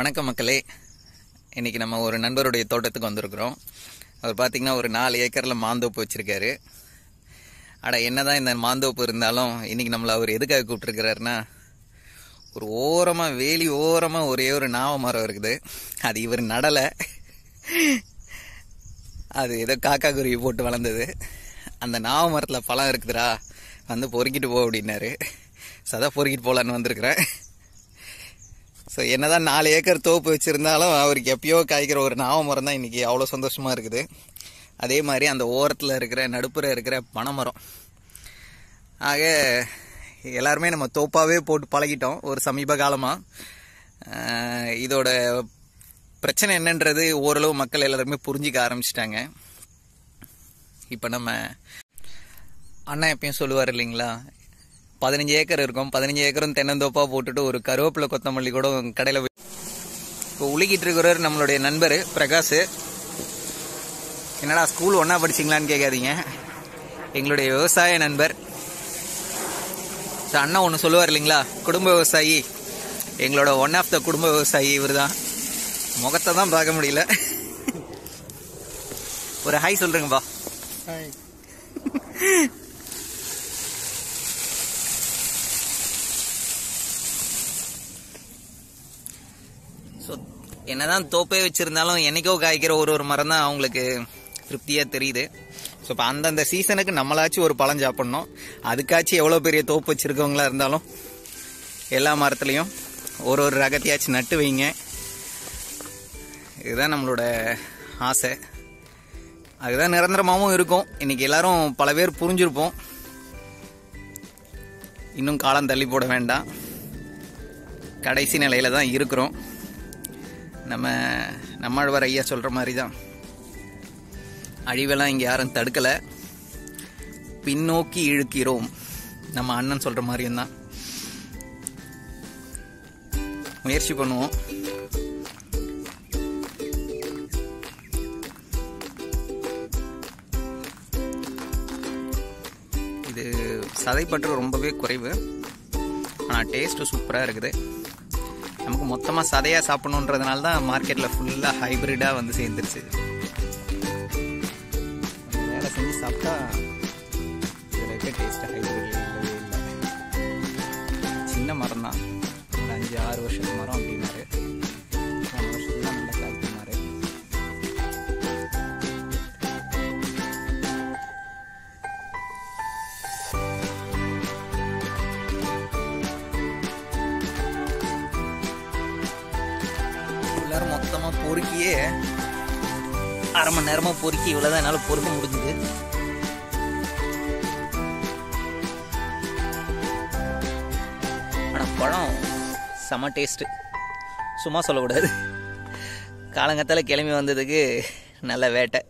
வணக்கம் மக்களே இன்னைக்கு நம்ம ஒரு நண்பருடைய தோட்டத்துக்கு வந்திருக்கிறோம் அவர் பார்த்தீங்கன்னா ஒரு நாலு ஏக்கரில் மாந்தோப்பு வச்சிருக்காரு அட என்னதான் இந்த மாந்தோப்பு இருந்தாலும் இன்னைக்கு நம்மளை அவர் எதுக்காக கூப்பிட்டுருக்கிறாருன்னா ஒரு ஓரமாக வேலி ஓரமாக ஒரே ஒரு நாவ மரம் இருக்குது அது இவர் நடலை அது ஏதோ காக்கா குருவி போட்டு வளர்ந்தது அந்த நாவ மரத்தில் பழம் இருக்குதுடா வந்து பொறுக்கிட்டு போ அப்படின்னாரு சதா பொறுக்கிட்டு போகலான்னு வந்திருக்கிறேன் ஸோ என்னதான் நாலு ஏக்கர் தோப்பு வச்சுருந்தாலும் அவருக்கு எப்பயோ காய்க்கிற ஒரு நாவ மரம் தான் இன்றைக்கி அவ்வளோ சந்தோஷமாக இருக்குது அதே மாதிரி அந்த ஓரத்தில் இருக்கிற நடுப்புற இருக்கிற பனைமரம் ஆக எல்லாருமே நம்ம தோப்பாகவே போட்டு பழகிட்டோம் ஒரு சமீப காலமாக இதோட பிரச்சனை என்னன்றது ஓரளவு மக்கள் எல்லாருமே புரிஞ்சிக்க ஆரம்பிச்சிட்டாங்க இப்போ நம்ம அண்ணா எப்பயும் சொல்லுவார் இல்லைங்களா பதினஞ்சு ஏக்கர் இருக்கும் பதினஞ்சு ஏக்கரும் தென்னந்தோப்பா போட்டுட்டு ஒரு கருவேப்பிலை கொத்தமல்லி கூட கடையில் போய் இப்போ உலுக்கிட்டு இருக்கிறவர் நம்மளுடைய நண்பர் பிரகாஷ் என்னடா ஸ்கூல் ஒன்றா படிச்சிங்களான்னு கேட்காதீங்க எங்களுடைய விவசாய நண்பர் ஸோ அண்ணா ஒன்று சொல்லுவார் இல்லைங்களா குடும்ப விவசாயி எங்களோட ஒன் ஆஃப் த குடும்ப விவசாயி இவர் தான் முகத்தை தான் பார்க்க முடியல ஒரு ஹாய் சொல்றேங்கப்பா ஸோ என்னதான் தோப்பே வச்சிருந்தாலும் என்னைக்கோ காய்க்கிற ஒரு ஒரு மரம் தான் அவங்களுக்கு திருப்தியாக தெரியுது ஸோ இப்போ அந்தந்த சீசனுக்கு நம்மளாச்சும் ஒரு பழம் சாப்பிட்ணும் அதுக்காச்சும் எவ்வளோ பெரிய தோப்பு வச்சுருக்கவங்களா இருந்தாலும் எல்லா மரத்துலேயும் ஒரு ஒரு ரகத்தையாச்சும் நட்டு வைங்க இதுதான் நம்மளோட ஆசை அதுதான் நிரந்தரமாகவும் இருக்கும் இன்னைக்கு எல்லாரும் பல பேர் புரிஞ்சிருப்போம் இன்னும் காலம் தள்ளி போட வேண்டாம் கடைசி நிலையில தான் இருக்கிறோம் நம்ம நம்மாழ்வார் ஐயா சொல்ற மாதிரி தான் அழிவெல்லாம் இங்கே யாரும் தடுக்கலை பின்னோக்கி இழுக்கிறோம் நம்ம அண்ணன் சொல்ற மாதிரியும் தான் முயற்சி பண்ணுவோம் இது சதைப்பற்று ரொம்பவே குறைவு ஆனால் டேஸ்ட்டு சூப்பராக இருக்குது நமக்கு மொத்தமாக சதையாக சாப்பிடணுன்றதுனால தான் மார்க்கெட்டில் ஃபுல்லாக ஹைப்ரிடாக வந்து சேர்ந்துருச்சு வேலை செஞ்சு சாப்பிட்டா இதில் இருக்க டேஸ்ட்டு ஹைப்ரிட் இல்லவே இல்லை சின்ன மரம் தான் ஒரு அஞ்சு ஆறு வருஷத்து மரம் அப்படின்னாரு போன வருஷத்துல நல்லா காய்க்குனாரு எல்லாரும் மொத்தமாக பொறுக்கியே அரை மணி நேரமாக பொறுக்கி இவ்வளோதான் என்னால் பொறுக்க முடிஞ்சுது ஆனால் பழம் செம டேஸ்ட்டு சும்மா சொல்லக்கூடாது காலங்கத்தால் கிளம்பி வந்ததுக்கு நல்ல வேட்டை